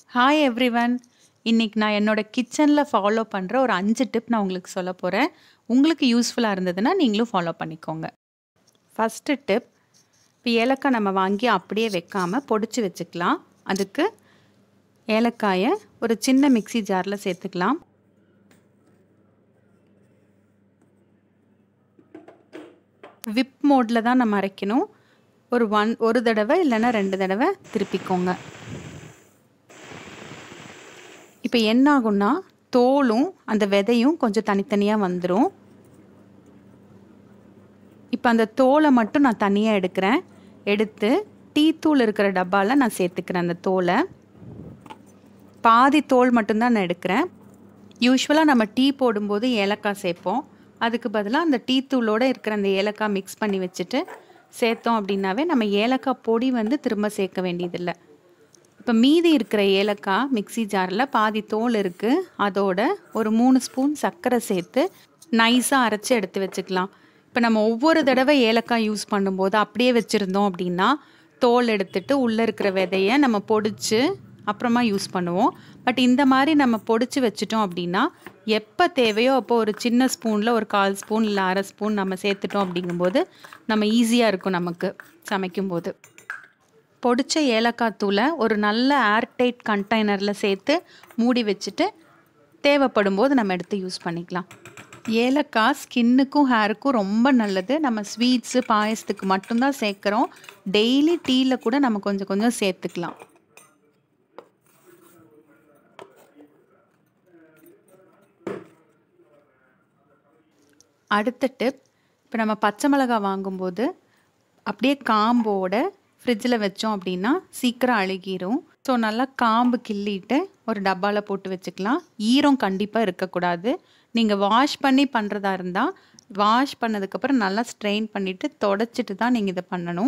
hi everyone இன்னைக்கு நான் என்னோட கிச்சனில் ஃபாலோ பண்ணுற ஒரு அஞ்சு டிப் நான் உங்களுக்கு சொல்ல போகிறேன் உங்களுக்கு யூஸ்ஃபுல்லாக இருந்ததுன்னா நீங்களும் ஃபாலோ பண்ணிக்கோங்க ஃபஸ்ட்டு டிப் இப்போ ஏலக்காய் நம்ம வாங்கி அப்படியே வைக்காமல் பொடிச்சு வச்சுக்கலாம் அதுக்கு ஏலக்காயை ஒரு சின்ன மிக்ஸி ஜாரில் சேர்த்துக்கலாம் விப் மோடில் தான் நம்ம அரைக்கணும் ஒரு ஒன் ஒரு தடவை இல்லைன்னா ரெண்டு தடவை திருப்பிக்கோங்க இப்போ என்ன ஆகும்னா தோலும் அந்த விதையும் கொஞ்சம் தனித்தனியாக வந்துடும் இப்போ அந்த தோலை மட்டும் நான் தனியாக எடுக்கிறேன் எடுத்து டீ தூள் இருக்கிற டப்பாவில் நான் சேர்த்துக்கிறேன் அந்த தோலை பாதி தோல் மட்டும்தான் நான் எடுக்கிறேன் யூஸ்வலாக நம்ம டீ போடும்போது ஏலக்காய் சேர்ப்போம் அதுக்கு பதிலாக அந்த டீ தூளோடு இருக்கிற அந்த ஏலக்காய் மிக்ஸ் பண்ணி வச்சுட்டு சேர்த்தோம் அப்படின்னாவே நம்ம ஏலக்காய் பொடி வந்து திரும்ப சேர்க்க வேண்டியதில்லை இப்போ மீதி இருக்கிற ஏலக்காய் மிக்ஸி ஜாரில் பாதி தோல் இருக்குது அதோட ஒரு மூணு ஸ்பூன் சர்க்கரை சேர்த்து நைஸாக அரைச்சி எடுத்து வச்சுக்கலாம் இப்போ நம்ம ஒவ்வொரு தடவை ஏலக்காய் யூஸ் பண்ணும்போது அப்படியே வச்சுருந்தோம் அப்படின்னா தோல் எடுத்துட்டு உள்ளே இருக்கிற விதையை நம்ம பொடிச்சு அப்புறமா யூஸ் பண்ணுவோம் பட் இந்த மாதிரி நம்ம பொடிச்சு வச்சுட்டோம் அப்படின்னா எப்போ தேவையோ அப்போ ஒரு சின்ன ஸ்பூனில் ஒரு கால் ஸ்பூன் இல்லை அரை ஸ்பூன் நம்ம சேர்த்துட்டோம் அப்படிங்கும்போது நம்ம ஈஸியாக இருக்கும் நமக்கு சமைக்கும்போது பொடிச்ச ஏலக்காய் தூளை ஒரு நல்ல ஏர்டைட் கண்டெய்னரில் சேர்த்து மூடி வச்சுட்டு தேவைப்படும் போது நம்ம எடுத்து யூஸ் பண்ணிக்கலாம் ஏலக்காய் ஸ்கின்னுக்கும் ஹேருக்கும் ரொம்ப நல்லது நம்ம ஸ்வீட்ஸு பாயசத்துக்கு மட்டும்தான் சேர்க்குறோம் டெய்லி டீயில் கூட நம்ம கொஞ்சம் கொஞ்சம் சேர்த்துக்கலாம் அடுத்த டிப் இப்போ நம்ம பச்சை மிளகாய் வாங்கும்போது அப்படியே காம்போட ஃப்ரிட்ஜில் வச்சோம் அப்படின்னா சீக்கிரம் அழுகிரும் ஸோ நல்லா காம்பு கிள்ளிட்டு ஒரு டப்பாவில் போட்டு வச்சுக்கலாம் ஈரம் கண்டிப்பாக இருக்கக்கூடாது நீங்கள் வாஷ் பண்ணி பண்ணுறதா இருந்தால் வாஷ் பண்ணதுக்கப்புறம் நல்லா ஸ்ட்ரெயின் பண்ணிவிட்டு தொடச்சிட்டு தான் நீங்கள் இதை பண்ணணும்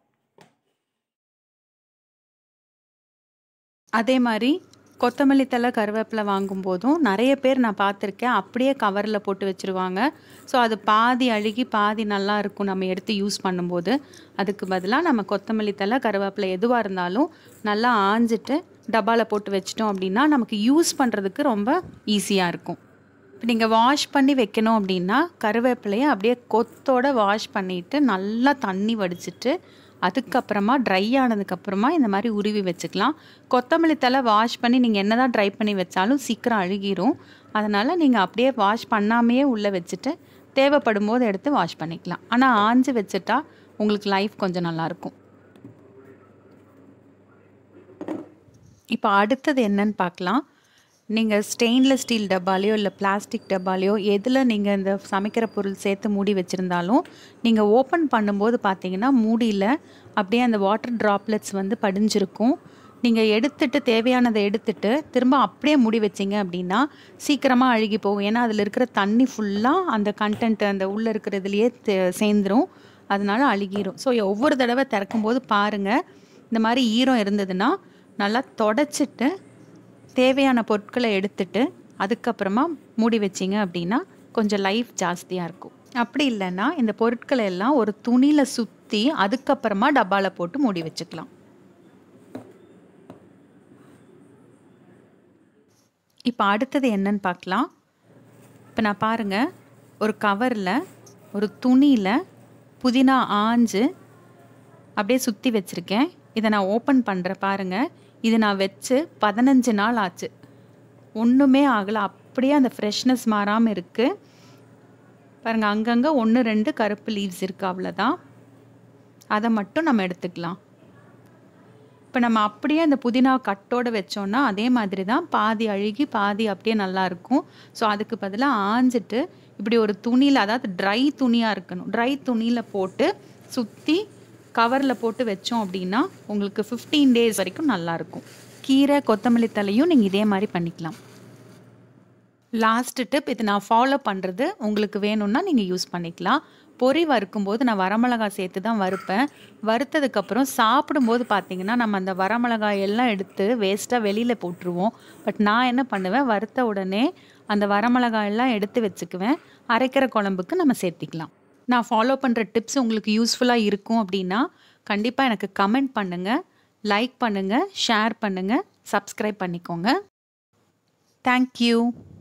அதே மாதிரி கொத்தமல்லி தலை கருவேப்பிலை வாங்கும்போதும் நிறைய பேர் நான் பார்த்துருக்கேன் அப்படியே கவரில் போட்டு வச்சுருவாங்க ஸோ அது பாதி அழுகி பாதி நல்லா இருக்கும் நம்ம எடுத்து யூஸ் பண்ணும்போது அதுக்கு பதிலாக நம்ம கொத்தமல்லி தலை கருவேப்பிலை எதுவாக இருந்தாலும் நல்லா ஆஞ்சிட்டு டப்பாவில் போட்டு வச்சிட்டோம் அப்படின்னா நமக்கு யூஸ் பண்ணுறதுக்கு ரொம்ப ஈஸியாக இருக்கும் இப்போ நீங்கள் வாஷ் பண்ணி வைக்கணும் அப்படின்னா கருவேப்பிலையை அப்படியே கொத்தோட வாஷ் பண்ணிவிட்டு நல்லா தண்ணி வடிச்சிட்டு அதுக்கப்புறமா ட்ரை ஆனதுக்கப்புறமா இந்த மாதிரி உருவி வச்சுக்கலாம் கொத்தமல்லி தலை வாஷ் பண்ணி நீங்கள் என்ன தான் ட்ரை பண்ணி வச்சாலும் சீக்கிரம் அழுகிரும் அதனால் நீங்கள் அப்படியே வாஷ் பண்ணாமையே உள்ளே வச்சுட்டு தேவைப்படும் போது எடுத்து வாஷ் பண்ணிக்கலாம் ஆனால் ஆஞ்சு வச்சுட்டா உங்களுக்கு லைஃப் கொஞ்சம் நல்லாயிருக்கும் இப்போ அடுத்தது என்னன்னு பார்க்கலாம் நீங்கள் ஸ்டெயின்லெஸ் ஸ்டீல் டப்பாலையோ இல்லை பிளாஸ்டிக் டப்பாலையோ எதில் நீங்கள் இந்த சமைக்கிற பொருள் சேர்த்து மூடி வச்சுருந்தாலும் நீங்கள் ஓப்பன் பண்ணும்போது பார்த்தீங்கன்னா மூடியில் அப்படியே அந்த வாட்டர் ட்ராப்லெட்ஸ் வந்து படிஞ்சிருக்கும் நீங்கள் எடுத்துட்டு தேவையானதை எடுத்துட்டு திரும்ப அப்படியே மூடி வச்சிங்க அப்படின்னா சீக்கிரமாக அழுகி போகும் ஏன்னா அதில் இருக்கிற தண்ணி ஃபுல்லாக அந்த கண்டென்ட் அந்த உள்ளே இருக்கிறதுலையே சேர்ந்துடும் அதனால அழுகிரும் ஸோ ஒவ்வொரு தடவை திறக்கும்போது பாருங்கள் இந்த மாதிரி ஈரம் இருந்ததுன்னா நல்லா தொடச்சிட்டு தேவையான பொருட்களை எடுத்துட்டு அதுக்கப்புறமா மூடி வச்சிங்க அப்படின்னா கொஞ்சம் லைஃப் ஜாஸ்தியாக இருக்கும் அப்படி இல்லைன்னா இந்த பொருட்களை எல்லாம் ஒரு துணியில் சுற்றி அதுக்கப்புறமா டப்பாவில் போட்டு மூடி வச்சுக்கலாம் இப்போ அடுத்தது என்னன்னு பார்க்கலாம் இப்போ நான் பாருங்கள் ஒரு கவரில் ஒரு துணியில் புதினா ஆஞ்சு அப்படியே சுற்றி வச்சுருக்கேன் இதை நான் ஓப்பன் பண்ணுறேன் பாருங்கள் இது நான் வச்சு பதினஞ்சு நாள் ஆச்சு ஒன்றுமே ஆகலை அப்படியே அந்த ஃப்ரெஷ்னஸ் மாறாமல் இருக்குது பாருங்கள் அங்கங்கே ஒன்று ரெண்டு கருப்பு லீவ்ஸ் இருக்குது அவ்வளோதான் அதை மட்டும் நம்ம எடுத்துக்கலாம் இப்போ நம்ம அப்படியே அந்த புதினா கட்டோடு வச்சோன்னா அதே மாதிரி தான் பாதி அழுகி பாதி அப்படியே நல்லாயிருக்கும் ஸோ அதுக்கு பதிலாக ஆஞ்சிட்டு இப்படி ஒரு துணியில் அதாவது ட்ரை துணியாக இருக்கணும் ட்ரை துணியில் போட்டு சுற்றி கவரில் போட்டு வச்சோம் அப்படின்னா உங்களுக்கு ஃபிஃப்டீன் டேஸ் வரைக்கும் நல்லாயிருக்கும் கீரை கொத்தமல்லி தலையும் நீங்கள் இதே மாதிரி பண்ணிக்கலாம் லாஸ்ட் டிப் இது நான் ஃபாலோ பண்ணுறது உங்களுக்கு வேணும்னா நீங்கள் யூஸ் பண்ணிக்கலாம் பொறி வறுக்கும்போது நான் வரமிளகாய் சேர்த்து தான் வறுப்பேன் வறுத்ததுக்கப்புறம் சாப்பிடும்போது பார்த்தீங்கன்னா நம்ம அந்த வரமிளகாய் எல்லாம் எடுத்து வேஸ்ட்டாக வெளியில் போட்டுருவோம் பட் நான் என்ன பண்ணுவேன் வறுத்த உடனே அந்த வரமிளகாய் எல்லாம் எடுத்து வச்சுக்குவேன் அரைக்கிற குழம்புக்கு நம்ம சேர்த்திக்கலாம் நான் ஃபாலோ பண்ணுற டிப்ஸ் உங்களுக்கு யூஸ்ஃபுல்லாக இருக்கும் அப்படின்னா கண்டிப்பாக எனக்கு கமெண்ட் பண்ணுங்கள் லைக் பண்ணுங்கள் ஷேர் பண்ணுங்கள் சப்ஸ்கிரைப் பண்ணிக்கோங்க தேங்க்யூ